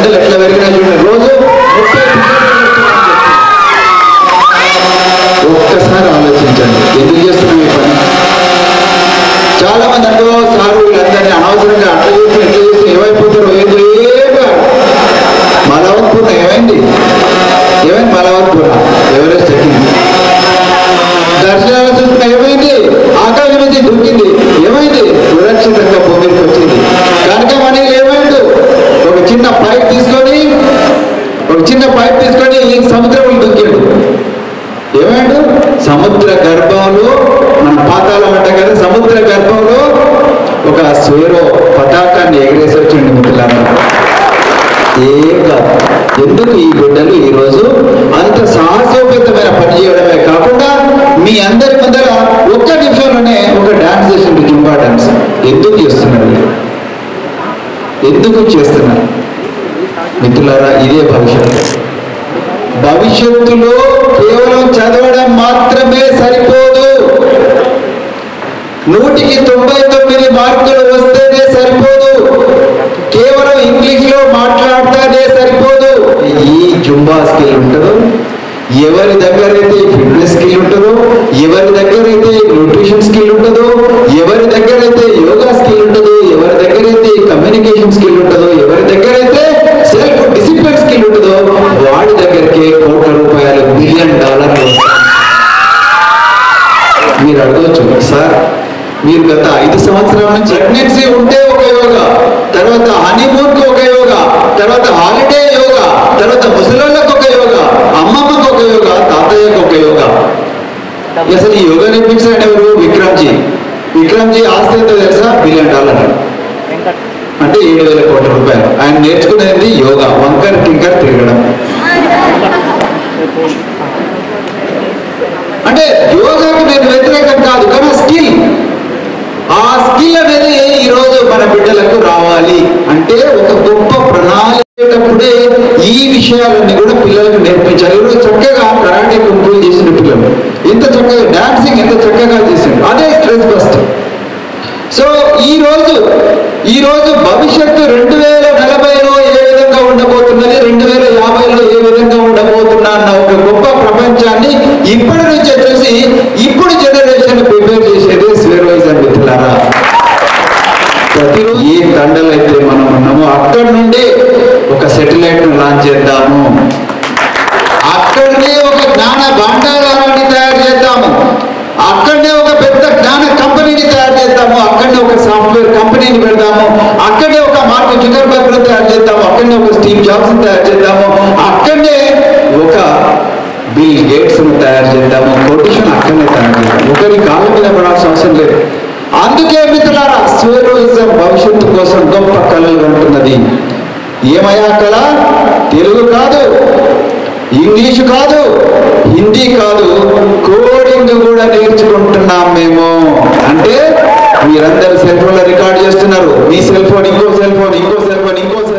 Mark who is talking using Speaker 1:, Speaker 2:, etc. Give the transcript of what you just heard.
Speaker 1: ధరలు ఎట్లా పెరిగినా చూడండి రోజు ముప్పై ఒక్కసారి ఆలోచించండి ఎందుకు చేస్తున్నాం ఈ పని చాలా మంది అంటూ సార్ వీళ్ళందరినీ అనవసరంగా అట్లా చేసి ఎట్లా చేసి ఏమైపోతారో ఏదో ఏమో మలవత్పూర్ణ ఏమైంది ఏమైంది మలవత్పూర్ణ ఎవరెస్ట్ ఎక్కింది దర్శనాలు చూస్తున్న ఏమైంది ఆకాశం నుంచి దుక్కింది ఏమైంది సురక్షితంగా భూమికి వచ్చింది కనుక మనకి ఏమైంది ఒక చిన్న పైప్ తీసుకొని ఒక చిన్న పైప్ తీసుకొని ఈ సముద్రంలో దుక్కిండు ఏమైండు సముద్ర గర్భంలో మన పాతాళం అంట కదా సముద్ర గర్భంలో ఒక స్వేరో పతాకాన్ని ఎగరేసి వచ్చిండు మిత్రులారా ఏం కాదు ఎందుకు ఈ బిడ్డలు ఈరోజు అంత సాహసోపేతమైన పని చేయడమే కాకుండా మీ అందరి ముందర ఒక్క నిమిషంలోనే ఒక డాన్స్ చేసిండు జుంబా డాన్స్ ఎందుకు చేస్తున్నారు వీళ్ళు? ఎందుకు చేస్తున్నారు మిత్రులారా ఇదే భవిష్యత్తు భవిష్యత్తులో కేవలం చదవడం మాత్రమే సరిపోదు నూటికి తొంభై తొమ్మిది మార్కులు వస్తేనే సరిపోదు కేవలం ఇంగ్లీష్ లో మాట్లాడితేనే సరిపోదు ఈ జుంబా స్కిల్ ఉంటుందో ఎవరి దగ్గర అయితే ఫిట్నెస్ స్కిల్ ఉంటుందో ఎవరి దగ్గర అయితే న్యూట్రిషన్ స్కిల్ ఉంటుందో ఎవరి దగ్గర అయితే యోగా స్కిల్ ఉంటుందో ఎవరి దగ్గర అయితే కమ్యూనికేషన్ స్కిల్ ఉంటుందో ఎవరి దగ్గర అయితే సెల్ఫ్ డిసిప్లిన్ స్కిల్ ఉంటుందో వాడి దగ్గరికి కోట్ల రూపాయలు బిలియన్ డాలర్లు వస్తాయి. మీరు అడగవచ్చు సార్ మీరు గత ఐదు సంవత్సరాల నుంచి ప్రెగ్నెన్సీ ఉంటే ఒక యోగా తర్వాత హనీమూన్ కి ఒక యోగా తర్వాత హాలిడే యోగా తర్వాత ముసలోళ్ళకు ఒక యోగా అమ్మమ్మకు ఒక యోగా తాతయ్యకు ఒక యోగా అసలు ఈ యోగా నేర్పించిన ఎవరు విక్రమ్జీ విక్రమ్జీ ఆస్తి ఎంతో తెలుసా బిలియన్ డాలర్ అంటే ఏడు వేల కోట్ల రూపాయలు ఆయన నేర్చుకునేది యోగా వంకర్ టింకర్ తిరగడం అంటే యోగాకి నేను వ్యతిరేకం కాదు కానీ స్కిల్ ఆ స్కిల్ అనేది ఈ రోజు మన బిడ్డలకు రావాలి అంటే ఒక గొప్ప ప్రణాళికప్పుడే ఈ విషయాలన్నీ కూడా పిల్లలకు నేర్పించాలి ఈరోజు చక్కగా కరాటే కుంపులు చేసిన పిల్లలు ఎంత చక్కగా డాన్సింగ్ ఎంత చక్కగా చేసిండు అదే స్ట్రెస్ బస్ట్ సో ఈ రోజు ఈ రోజు భవిష్యత్తు రెండు వేల నలభైలో ఏ విధంగా ఉండబోతున్నది రెండు వేల యాభైలో ఏ విధంగా ఉండబోతున్నా అన్న ఒక గొప్ప ప్రపంచాన్ని ఇప్పటి నుంచే చూసి ఇప్పుడు జనరేషన్ ప్రిపేర్ చేసేది స్వేర్వైజర్ మిత్రులారా ప్రతిరోజు ఏ దండలు అయితే మనం ఉన్నామో అక్కడి నుండి ఒక సెటిలైట్ లాంచ్ చేద్దాము అక్కడనే ఒక జ్ఞాన భాండాగారాన్ని తయారు చేద్దాము అక్కడనే ఒక పెద్ద జ్ఞాన కంపెనీని తయారు చేద్దాము అక్కడనే ఒక సాఫ్ట్వేర్ కంపెనీని పెడదాము అక్కడనే ఒక మార్క్ జుకర్బర్గ్ తయారు చేద్దాము అక్కడనే ఒక స్టీవ్ జాబ్స్ తయారు చేద్దాము అక్కడనే ఒక బిల్ గేట్స్ తయారు చేద్దాము కొటేషన్ అక్కడనే తయారు చేద్దాం ఒకరి కాళ్ళ మీద పడాల్సిన అవసరం లేదు అందుకే మిత్రులారా స్వేరోయిజం భవిష్యత్తు కోసం గొప్ప కళలు ఉంటున్నది ఏమయ్యా కళ తెలుగు కాదు ఇంగ్లీష్ కాదు హిందీ కాదు కోడింగ్ కూడా నేర్చుకుంటున్నాం మేము అంటే మీరందరూ సెల్ ఫోన్ రికార్డ్ చేస్తున్నారు మీ సెల్ ఫోన్ ఇంకో సెల్ ఫోన్ ఇంకో సెల్ ఫోన్ ఇంకో సెల్